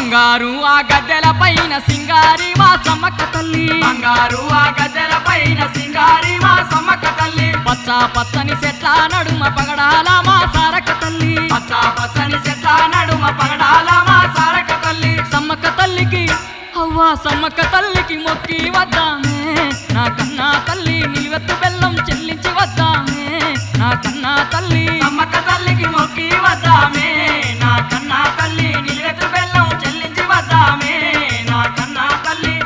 బంగారు ఆ గద్దెల పైన సింగారి మా సమ్మక్క తల్లి బంగారు ఆ గద్దెల పైన సింగారి మా సమ్మక్క తల్లి పచ్చ పచ్చని చెట్ల నడుమ పగడాల మా సారక్క తల్లి పచ్చ పచ్చని చెట్ల నడుమ పగడాల మా సారక్క తల్లి సమ్మక్క తల్లికి అవ్వా సమ్మక్క తల్లికి మొక్కి వద్దామే నా కన్నా తల్లి నిలువెత్తు బెల్లం చెల్లించి వద్దామే నా కన్నా తల్లి సమ్మక్క తల్లికి మొక్కి వద్దామే నా కన్నా తల్లి నిలెత్తు బెల్లం చెల్లించి వద్దామే నా కన్నా తల్లి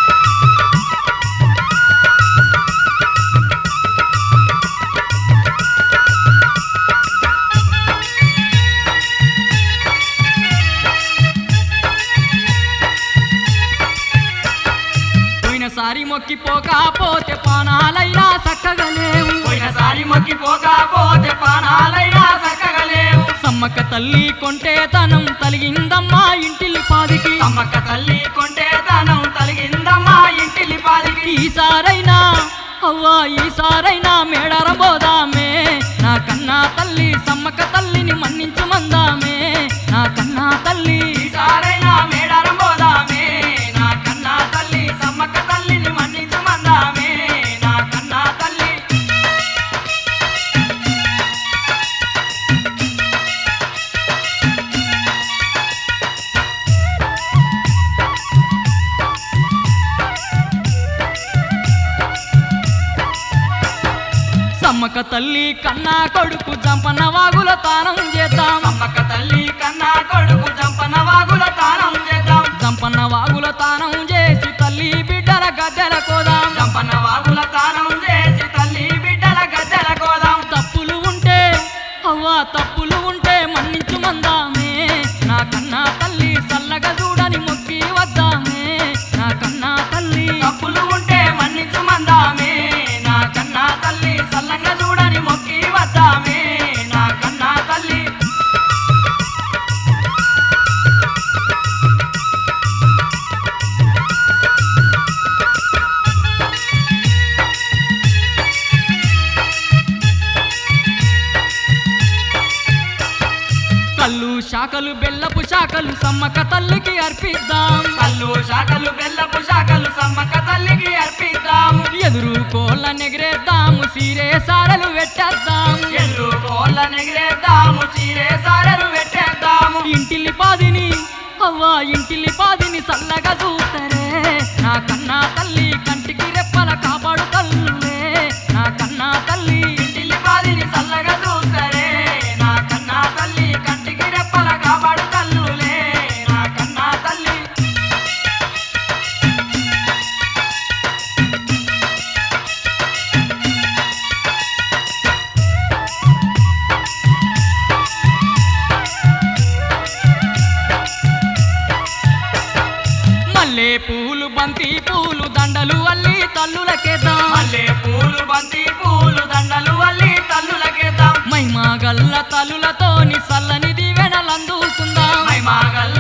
పోయినసారి మొక్కిపోకపోతే పానాలైనా చక్కగా లేవు పోయినసారి మొక్కి పోకపోతే పానాలైనా చక్కగా లేవు సమ్మక్క తల్లి కొంటే తనం తలిగిందమ్మా ఇంటిల్లి పాదికి సమ్మక్క తల్లి కొంటే తనం తలిగిందమ్మా ఇంటిలి పాదికి ఈసారైనా అవ్వా ఈసారైనా మేడారం పోదామే నా కన్నా తల్లి సమ్మక్క తల్లిని మన్నించు మందామే నా కన్నా తల్లి ఈసారైనా మేడారం పోదామే నా కన్నా తల్లి సమ్మక్క తల్లిని మన్నించు మందామే నా కన్నా తల్లి సమ్మక్క తల్లి కన్నా కొడుకు జంపన్న వాగుల తానం చేద్దాం సమ్మక్క తల్లి కన్నా కొడుకు జంపన వాగుల తానం చేద్దాం జంపన్న వాగుల తానం చేసి తల్లి బిడ్డల గద్దెల కోదాం జంపన వాగుల తానం చేసి తల్లి బిడ్డల గద్దెల కోదాం తప్పులు ఉంటే అవ్వా తప్పులు ఉంటే మన్నించు మందామే నా కన్నా తల్లి చల్లగా చూడని మొక్కి వద్దామే నా కన్నా తల్లి తప్పులు ఉంటే మన్నించు మందామే నా కన్నా తల్లి సల్లంగా చూడని మొక్కి వద్దామే నా కన్నా తల్లి కళ్ళు శాఖలు బెల్లపు శాఖలు సమ్మక్క తల్లికి అర్పిద్దాం కళ్ళు శాఖలు బెల్లపు శాఖలు సమ్మక్క తల్లికి అర్పిద్దాము ఎదురు కోళ్ళ నెగిరేద్దాము సీరే సారలు పెట్టేద్దాం ఎల్లు కోళ్ళ నెగిరేద్దాము చీరే సారలు పెట్టేద్దాము ఇంటిల్లి పాదిని అవ్వా ఇంటిల్లి పాదిని చల్లగా చూస్తారే నా కన్నా తల్లి కంటికి రెప్పల కాపాడు తల్లులే నా కన్నా తల్లి ఇంటిల్లి పాదిని చల్లగా చూస్తారే నా కన్నా తల్లి కంటికి రెప్పల కాపాడు తల్లులే నా కన్నా తల్లి మల్లె పూలు బంతి పూలు దండలు అల్లి తల్లులకేద్దాం మల్లె పూలు బంతి పూలు దండలు అల్లి తల్లులకేద్దాం మైమా గల్ల తల్లులతోని చల్లని దీవెనలందుకుందాం మై మాగల్ల